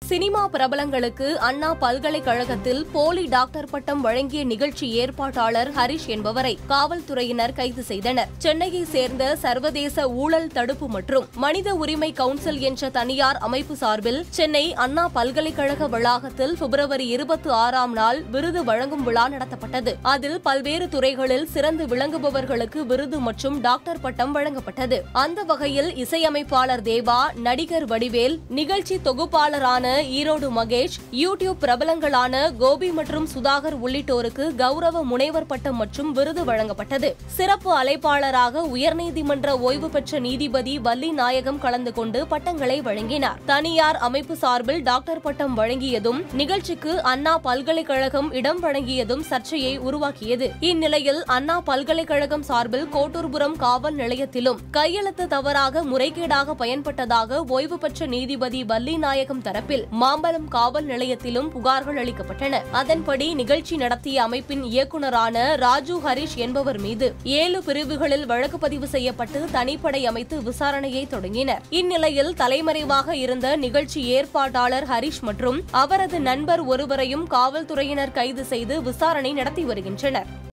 cinema பிரபலங்களுக்கு அண்ணா பல்கலைக்கழகத்தில் போலி doctor பட்டம் வழங்கிய நிகழ்ச்சி ஏற்பாட்டாளர் ஹரிஷ் என்பவரை காவல்துறையினர் கைது செய்தனர் சென்னையை சேர்ந்த சர்வதேச ஊழல் தடுப்பு மற்றும் மனித உரிமை கவுன்சில் என்ற தனியார் அமைப்பு சார்பில் சென்னை அண்ணா பல்கலைக்கழக வளாகத்தில் பிப்ரவரி இருபத்தி ஆறாம் நாள் விருது வழங்கும் விழா நடத்தப்பட்டது அதில் பல்வேறு துறைகளில் சிறந்து விளங்குபவர்களுக்கு விருது மற்றும் டாக்டர் பட்டம் வழங்கப்பட்டது அந்த வகையில் இசையமைப்பாளர் தேவா நடிகர் வடிவேல் நிகழ்ச்சி தொகுப்பாளரான ஈரோடு மகேஷ் யூடியூப் பிரபலங்களான கோபி மற்றும் சுதாகர் உள்ளிட்டோருக்கு கௌரவ முனைவர் பட்டம் மற்றும் விருது வழங்கப்பட்டது சிறப்பு அழைப்பாளராக உயர்நீதிமன்ற ஓய்வு பெற்ற நீதிபதி வள்ளி நாயகம் கலந்து கொண்டு பட்டங்களை வழங்கினார் தனியார் அமைப்பு சார்பில் டாக்டர் பட்டம் வழங்கியதும் நிகழ்ச்சிக்கு அண்ணா பல்கலைக்கழகம் இடம் வழங்கியதும் சர்ச்சையை உருவாக்கியது இந்நிலையில் அண்ணா பல்கலைக்கழகம் சார்பில் கோட்டூர்புரம் காவல் நிலையத்திலும் கையெழுத்து தவறாக முறைகேடாக பயன்பட்டதாக ஓய்வு பெற்ற நீதிபதி வள்ளி நாயகம் தரப்பில் மாம்பலம் காவல் நிலையத்திலும் புகார்கள் அளிக்கப்பட்டன அதன்படி நிகழ்ச்சி நடத்திய அமைப்பின் இயக்குநரான ராஜு ஹரிஷ் என்பவர் மீது ஏழு பிரிவுகளில் வழக்கு பதிவு செய்யப்பட்டு தனிப்படை அமைத்து விசாரணையை தொடங்கினர் இந்நிலையில் தலைமறைவாக இருந்த நிகழ்ச்சி ஏற்பாட்டாளர் ஹரிஷ் மற்றும் அவரது நண்பர் ஒருவரையும் காவல்துறையினர் கைது செய்து விசாரணை நடத்தி வருகின்றனர்